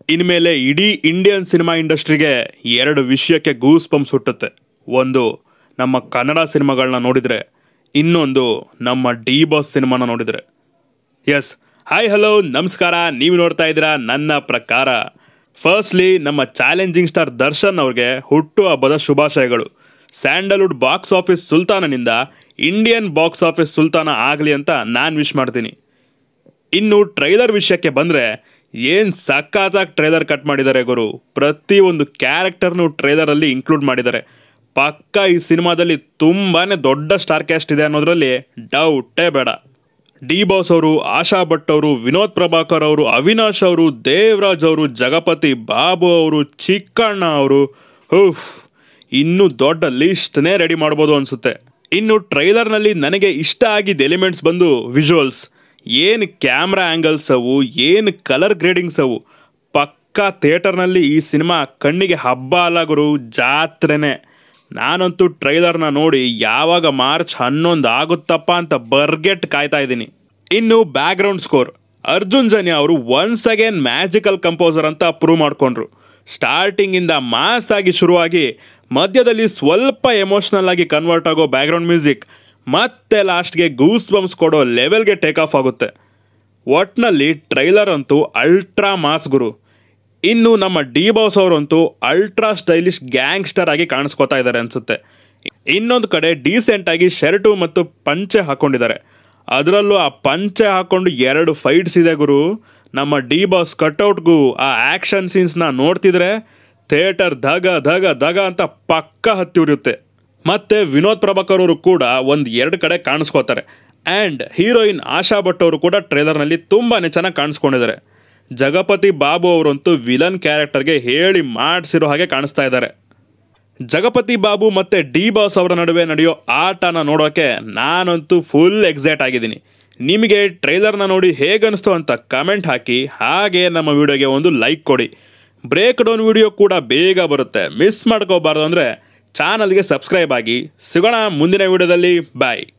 ಇನ್ಮೇಲೆ ಇಡೀ Indian cinema ಇಂಡಸ್ಟ್ರಿಗೆ ಎರಡು ವಿಷಯಕ್ಕೆ ಗೂಸ್ ಪಂಪ್ಸ್ ಹುಟ್ಟುತ್ತೆ ಒಂದು ನಮ್ಮ ಕನ್ನಡ ಸಿನಿಮಾಗಳನ್ನ ನೋಡಿದರೆ ಇನ್ನೊಂದು ನಮ್ಮ ಡಿ ಬಾಸ್ ಸಿನಿಮಾನ ನೋಡಿದರೆ ಎಸ್ ಹಾಯ್ ಹಲೋ ನಮಸ್ಕಾರ ನೀವು ನೋಡ್ತಾ ಇದ್ದೀರಾ ನನ್ನ ಪ್ರಕಾರ ಫಸ್ಟ್ಲಿ ನಮ್ಮ ಚಾಲೆಂಜಿಂಗ್ ಸ್ಟಾರ್ ದರ್ಶನ್ ಅವ್ರಿಗೆ ಹುಟ್ಟು ಹಬ್ಬದ ಶುಭಾಶಯಗಳು ಸ್ಯಾಂಡಲ್ವುಡ್ ಬಾಕ್ಸ್ ಆಫೀಸ್ ಸುಲ್ತಾನನಿಂದ ಇಂಡಿಯನ್ ಬಾಕ್ಸ್ ಆಫೀಸ್ ಸುಲ್ತಾನ ಆಗಲಿ ಅಂತ ನಾನು ವಿಶ್ ಮಾಡ್ತೀನಿ ಇನ್ನು ಟ್ರೈಲರ್ ವಿಷಯಕ್ಕೆ ಬಂದರೆ ಏನು ಸಖತ್ತಾಗಿ ಟ್ರೈಲರ್ ಕಟ್ ಮಾಡಿದ್ದಾರೆ ಗುರು ಪ್ರತಿಯೊಂದು ಕ್ಯಾರೆಕ್ಟರ್ನು ಟ್ರೈಲರಲ್ಲಿ ಇನ್ಕ್ಲೂಡ್ ಮಾಡಿದ್ದಾರೆ ಪಕ್ಕ ಈ ಸಿನಿಮಾದಲ್ಲಿ ತುಂಬಾ ದೊಡ್ಡ ಸ್ಟಾರ್ ಕ್ಯಾಸ್ಟ್ ಇದೆ ಅನ್ನೋದ್ರಲ್ಲಿ ಡೌಟೇ ಬೇಡ ಡಿ ಬಾಸ್ ಅವರು ಆಶಾ ಭಟ್ ಅವರು ವಿನೋದ್ ಪ್ರಭಾಕರ್ ಅವರು ಅವಿನಾಶ್ ಅವರು ದೇವರಾಜ್ ಅವರು ಜಗಪತಿ ಬಾಬು ಅವರು ಚಿಕ್ಕಣ್ಣ ಅವರು ಹುಫ್ ಇನ್ನೂ ದೊಡ್ಡ ಲಿಸ್ಟ್ನೇ ರೆಡಿ ಮಾಡ್ಬೋದು ಅನಿಸುತ್ತೆ ಇನ್ನು ಟ್ರೈಲರ್ನಲ್ಲಿ ನನಗೆ ಇಷ್ಟ ಆಗಿದ್ದ ಎಲಿಮೆಂಟ್ಸ್ ಬಂದು ವಿಜುವಲ್ಸ್ ಏನು ಕ್ಯಾಮ್ರಾ ಆ್ಯಂಗಲ್ಸ್ ಅವು ಏನು ಕಲರ್ ಗ್ರೇಡಿಂಗ್ಸ್ ಅವು ಪಕ್ಕಾ ಥಿಯೇಟರ್ನಲ್ಲಿ ಈ ಸಿನಿಮಾ ಕಣ್ಣಿಗೆ ಹಬ್ಬ ಅಲ್ಲ ಗುರು ಜಾತ್ರೆನೇ ನಾನಂತೂ ಟ್ರೈಲರ್ನ ನೋಡಿ ಯಾವಾಗ ಮಾರ್ಚ್ ಹನ್ನೊಂದು ಆಗುತ್ತಪ್ಪ ಅಂತ ಬರ್ಗೆಟ್ ಕಾಯ್ತಾ ಇದ್ದೀನಿ ಇನ್ನು ಬ್ಯಾಕ್ಗ್ರೌಂಡ್ ಸ್ಕೋರ್ ಅರ್ಜುನ್ ಜನ್ಯ ಅವರು ಒನ್ಸ್ ಅಗೇನ್ ಮ್ಯಾಜಿಕಲ್ ಕಂಪೋಸರ್ ಅಂತ ಪ್ರೂವ್ ಮಾಡಿಕೊಂಡ್ರು ಸ್ಟಾರ್ಟಿಂಗಿಂದ ಮಾಸ್ ಆಗಿ ಶುರುವಾಗಿ ಮಧ್ಯದಲ್ಲಿ ಸ್ವಲ್ಪ ಎಮೋಷ್ನಲ್ ಆಗಿ ಕನ್ವರ್ಟ್ ಆಗೋ ಬ್ಯಾಕ್ಗ್ರೌಂಡ್ ಮ್ಯೂಸಿಕ್ ಮತ್ತೆ ಲಾಸ್ಟ್ಗೆ ಗೂಸ್ ಬಂಪ್ಸ್ ಕೊಡೋ ಲೆವೆಲ್ಗೆ ಟೇಕ್ ಆಫ್ ಆಗುತ್ತೆ ಒಟ್ನಲ್ಲಿ ಟ್ರೈಲರ್ ಅಂತೂ ಅಲ್ಟ್ರಾ ಮಾಸ್ ಗುರು ಇನ್ನು ನಮ್ಮ ಡಿ ಬಾಸ್ ಅವರಂತೂ ಅಲ್ಟ್ರಾ ಸ್ಟೈಲಿಶ್ ಗ್ಯಾಂಗ್ಸ್ಟರ್ ಆಗಿ ಕಾಣಿಸ್ಕೋತಾ ಇದ್ದಾರೆ ಅನ್ಸುತ್ತೆ ಇನ್ನೊಂದು ಕಡೆ ಡೀಸೆಂಟ್ ಆಗಿ ಶರ್ಟು ಮತ್ತು ಪಂಚೆ ಹಾಕೊಂಡಿದ್ದಾರೆ ಅದರಲ್ಲೂ ಆ ಪಂಚೆ ಹಾಕೊಂಡು ಎರಡು ಫೈಟ್ಸ್ ಇದೆ ಗುರು ನಮ್ಮ ಡಿ ಬಾಸ್ ಕಟ್ಔಟ್ಗೂ ಆ ಆ್ಯಕ್ಷನ್ ಸೀನ್ಸ್ನ ನೋಡ್ತಿದ್ರೆ ಥಿಯೇಟರ್ ಧಗ ಧಗ ಧಗ ಅಂತ ಪಕ್ಕ ಹತ್ತಿ ಉರಿಯುತ್ತೆ ಮತ್ತೆ ವಿನೋದ್ ಪ್ರಭಾಕರ್ ಅವರು ಕೂಡ ಒಂದು ಎರಡು ಕಡೆ ಕಾಣಿಸ್ಕೋತಾರೆ ಆ್ಯಂಡ್ ಹೀರೋಯಿನ್ ಆಶಾ ಭಟ್ ಅವರು ಕೂಡ ಟ್ರೇಲರ್ನಲ್ಲಿ ತುಂಬಾ ಚೆನ್ನಾಗಿ ಕಾಣಿಸ್ಕೊಂಡಿದ್ದಾರೆ ಜಗಪತಿ ಬಾಬು ಅವರಂತೂ ವಿಲನ್ ಕ್ಯಾರೆಕ್ಟರ್ಗೆ ಹೇಳಿ ಮಾಡಿಸಿರೋ ಹಾಗೆ ಕಾಣಿಸ್ತಾ ಇದ್ದಾರೆ ಜಗಪತಿ ಬಾಬು ಮತ್ತು ಡಿ ಬಾಸ್ ಅವರ ನಡುವೆ ನಡೆಯೋ ಆಟನ ನೋಡೋಕೆ ನಾನಂತೂ ಫುಲ್ ಎಕ್ಸೈಟ್ ಆಗಿದ್ದೀನಿ ನಿಮಗೆ ಟ್ರೈಲರ್ನ ನೋಡಿ ಹೇಗನ್ನಿಸ್ತು ಅಂತ ಕಮೆಂಟ್ ಹಾಕಿ ಹಾಗೆ ನಮ್ಮ ವಿಡಿಯೋಗೆ ಒಂದು ಲೈಕ್ ಕೊಡಿ ಬ್ರೇಕ್ ಡೌನ್ ವಿಡಿಯೋ ಕೂಡ ಬೇಗ ಬರುತ್ತೆ ಮಿಸ್ ಮಾಡ್ಕೋಬಾರ್ದು ಅಂದರೆ ಚಾನಲ್ಗೆ ಸಬ್ಸ್ಕ್ರೈಬ್ ಆಗಿ ಸಿಗೋಣ ಮುಂದಿನ ವಿಡಿಯೋದಲ್ಲಿ ಬಾಯ್